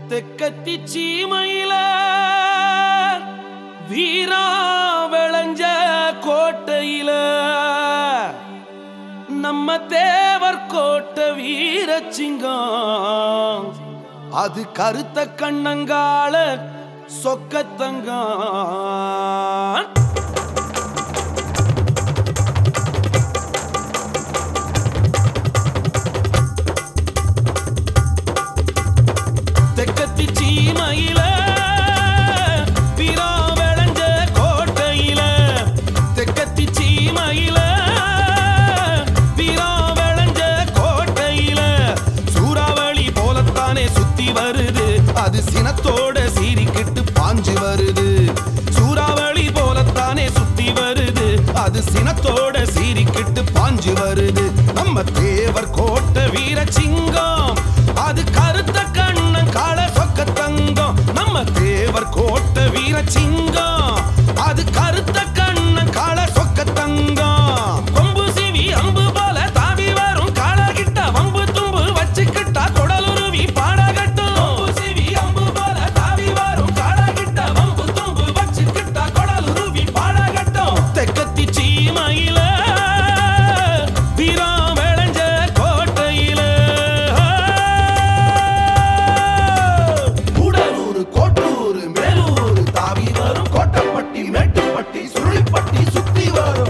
தெக்கத்தி சீமையில வீரா விளைஞ்ச கோட்டையில நம்ம தேவர் கோட்டை வீரச்சிங்கம் அது கருத்த கண்ணங்கால சொக்கத்தங்கான் தெக்கத்தி சீமையில வீரா விளைஞ்ச கோட்டையில தெக்கத்தி சீமையில வீரா விளைஞ்ச கோட்டையில சூறாவளி போலத்தானே சுத்தி வருது அது சினத்தோட சீறிக்கிட்டு பாஞ்சு வருது சூறாவளி போலத்தானே சுத்தி வருது அது சினத்தோட சீறிக்கிட்டு பாஞ்சு வருது நம்ம தேவர் கோட்டை வீரசிங்கம் அது கருத்த கண்ணன் கால சொக்க தங்கம் நம்ம தேவர் கோட்டை வீரசிங்கம் அது கருத்த கண்ணன் கால சொக்க தங்கம் கொம்பு சிவி அம்பு போல தாவி வரும் காலகிட்ட வம்பு தும்பு வச்சுக்கிட்டா குடலுருவி பாடகட்டும் கொம்பு சிவி அம்பு போல தாவி வரும் காலகிட்ட வம்பு தும்பு வச்சுக்கிட்டா குடலுருவி பாடகட்டும் தெக்கத்தி சீமையில வீரா விளைஞ்ச கோட்டையில கூடலூர் கோட்டூர் மேலூர் தாவி வரும் கோட்டப்பட்டி மேட்டுப்பட்டி சுழிப்பட்டி சுத்தி வரும்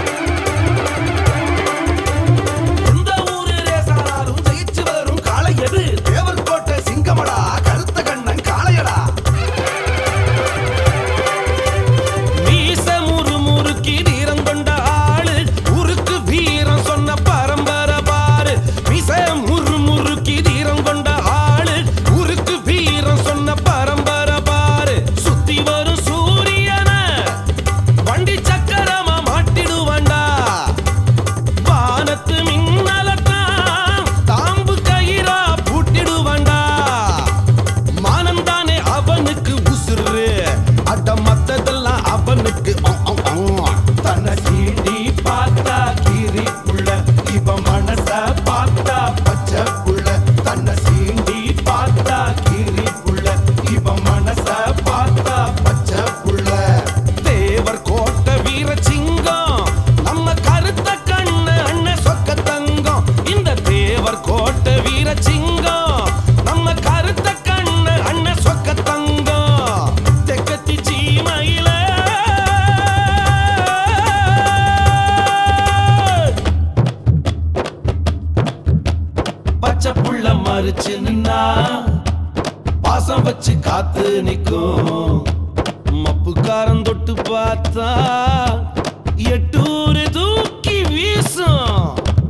எந்த ஊரு ரேசானாலும் ஜெயிச்சு வரும் காளை எது தேவர் கோட்டை சிங்கமடா கருத்த கண்ணன் காளையடா மீச முறு முறுக்கி வீரம் கொண்ட ஆளு உருக்கு வீரம் சொன்ன பரம்பரை பாரு மீச முறு முறுக்கி வீரம் கொண்ட ஆளு உருக்கு வீரம் சொன்ன பரம்பரை பாரு சுத்தி வரும் சூரியனை வண்டி சக்கரமா மாட்டிடுவாண்டா வானத்து மின்னலத்தான் தாம்பு கயிறா பூட்டிடுவாண்டா மானம் தானே அவனுக்கு உசுறு அட மத்ததெல்லாம் அவனுக்கு ஆ, ஆ, ஆ. தன்னை சீண்டி பார்த்தா கீரி புள்ள இவ மனச பார்த்தா பச்சை புள்ள தன்னை சீண்டி பார்த்தா கீரி புள்ள இவ மனச பார்த்தா பச்சை புள்ள தேவர் கோட்டை வீரசிங்கம் நம்ம கருத்த கண்ணு அண்ணன் சொக்க தங்கம் இந்த தேவர் கோட்டை வீரசிங்கம் நம்ம கருத்த கண்ணு அண்ணன் சொக்க தங்கம் தெக்கத்தி சீமையில பச்சை புள்ள மறிச்சு நின்னா பாசம் வச்சு காத்து நிக்கும் மப்புக்காரன் தொட்டு பார்த்தா எட்டூரு தூக்கி வீசும்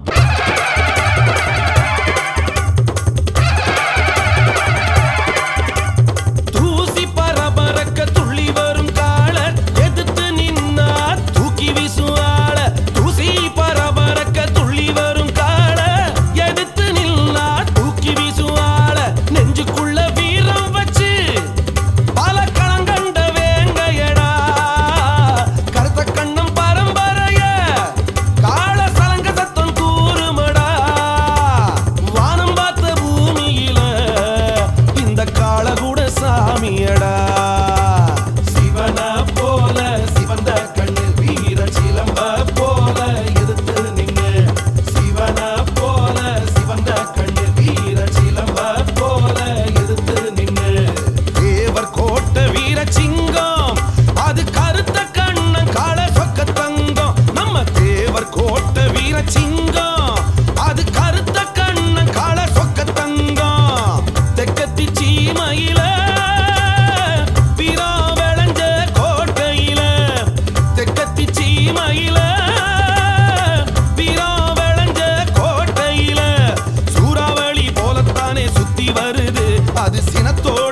தூசி பரபரக்க துள்ளி வரும் காலர் எதிர்த்து நின்னா தூக்கி வீசும் ஆள தூசி பரபரக்க துள்ளி வரும் கால எதிர்த்து நின்னா தூக்கி வீசும் ஆள நெஞ்சுக்குள்ள வீரம் வச்சு பல களங்கண்ட வேங்கையடா கருத்த கண்ணம் பரம்பரைய கால சலங்க சத்தம் கூறுமடா வானம் பார்த்த பூமியில இந்த கால கூட சாமியடா சிவன போல சிவந்த கண்ணு வீர சிலம்ப போல எதிர்த்து நின்னு சிவன போல சிவந்த கண்ணு வீர சிலம்ப போல எதிர்த்து நின்னு தேவர் கோட்டை வீரசிங்கம் அது கருத்த கண்ணன் கால சொக்க தங்கம் நம்ம தேவர் கோட்டை வீரசிங்கம் அது கருத்த கண்ணன் கால சொக்க தங்கம் தெக்கத்தி சீமையில வீரா விளைஞ்ச கோட்டையில தெக்கத்தி சீமையில வீரா விளைஞ்ச கோட்டையில சூறாவளி போலத்தானே சுத்தி வருது அது சினத்தோட